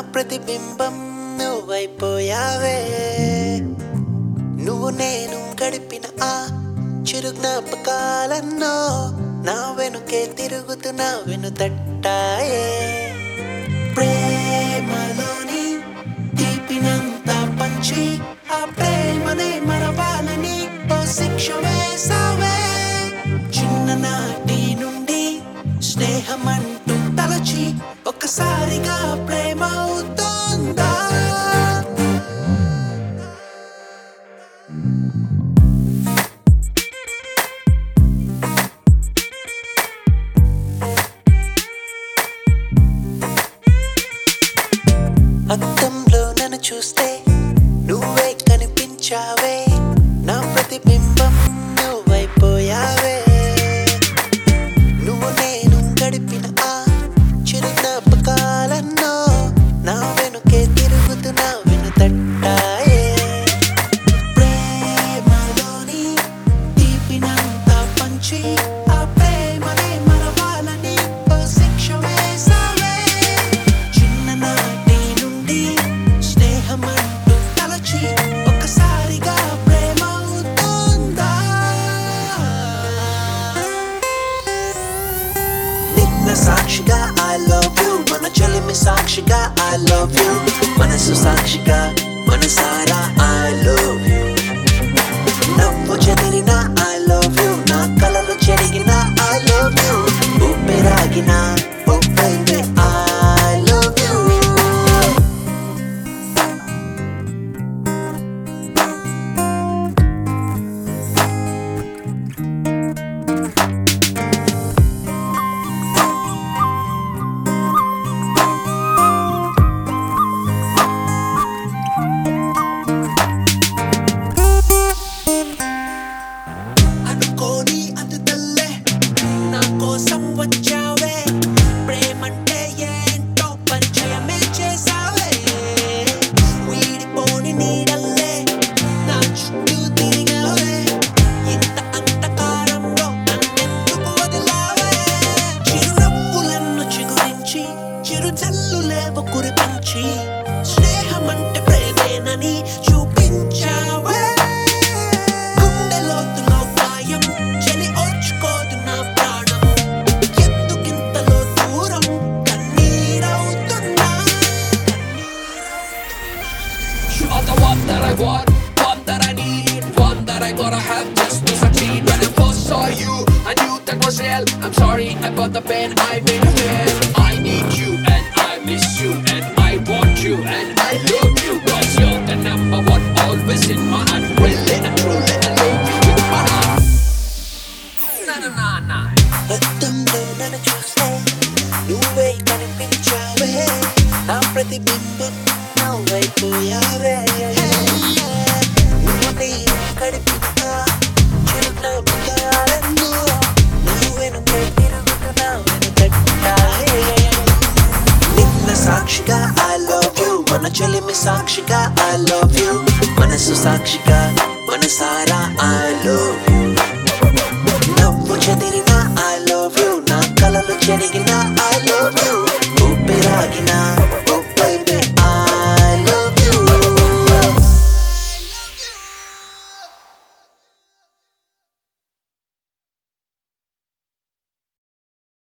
ప్రతిబింబం నువ్వైపోయావే నువ్వు నేను గడిపిన ఆ చిరు జ్ఞాపకాలన్నో నా వెనుకే తిరుగుతున్నా వెను తట్టాయే ప్రేమలోని తీపినంత పంచి ఆ ప్రేమనే మరవాలని ఓ శిక్ష వేసావే చిన్ననాటి నుండి స్నేహమంటూ తలచి ఒక్కసారిగా ప్రేమ అవుతోందా అద్దంలో నన్ను చూస్తే నువ్వే కనిపించావే నా ప్రతిబింబం నువ్వైపోయావే నువ్వు నేను గడిపిన ఆ చిరు జ్ఞాపకాలన్నో నా వెనుకే తిరుగుతున్నా వెను తట్టాయే ప్రేమలోని తీపినంత పంచి ఆ ప్రేమనే మరవాలని ఓ శిక్ష వేసావే చిన్ననాటి నుండి స్నేహమంటూ తలచి ఒక్కసారిగా ప్రేమ అవుతోందా నిన్న సాక్షిగా ఐ లవ్ యూ మన చెలిమి సాక్షిగా ఐ లవ్ యూ మనసు సాక్షిగా మనసారా ఐ లవ్ యూ నవ్వు చెదిరిన ఐ లవ్ యూ నా కలలు చెరిగిన ఐ లవ్ యూ ఊపిరాగిన ఒప్పైతే ఐ లవ్ యూ అనుకోని అందుతల్లే నా కోసం వచ్చావే ప్రేమంటే ఏంటో పరిచయమే చేసావే వీడిపోని నీడల్లే నా చుట్టూ తిరిగావే ఇంత అంతకారంలో నన్నెందుకు వదిలావే చిరునవ్వులను చిగురించి చిరు జల్లులేవ కురిపించి స్నేహమంటే ప్రేమేనని చూపించావే గుండె లోతులో గాయం చలి ఓర్చుకోదు నా ప్రాణం ఎందుకింతలో దూరం కన్నీరవుతున్నా You are the one that I want, one that I need, one that I gotta have just to succeed. When I first saw you, I knew that was real. I'm sorry about the pain I made you feel. I need you and I miss you and I want you and I love you. Cause you're the number one always in my heart. Really and truly, I love you with my heart. Na na na na. అద్దంలో నన్ను చూస్తే నువ్వే కనిపించావే నా ప్రతిబింబం నువ్వైపోయావే నువ్వు నేను గడిపిన చిరు జ్ఞాపకాలన్నో నువ్వెనుకే తిరుగుతున్నా వెను తట్టాయే నిన్న సాక్షిగా ఐ లవ్ యూ మన చెలిమి సాక్షిగా ఐ లవ్ యూ మనసు సాక్షిగా మనసారా ఐ లవ్ యూ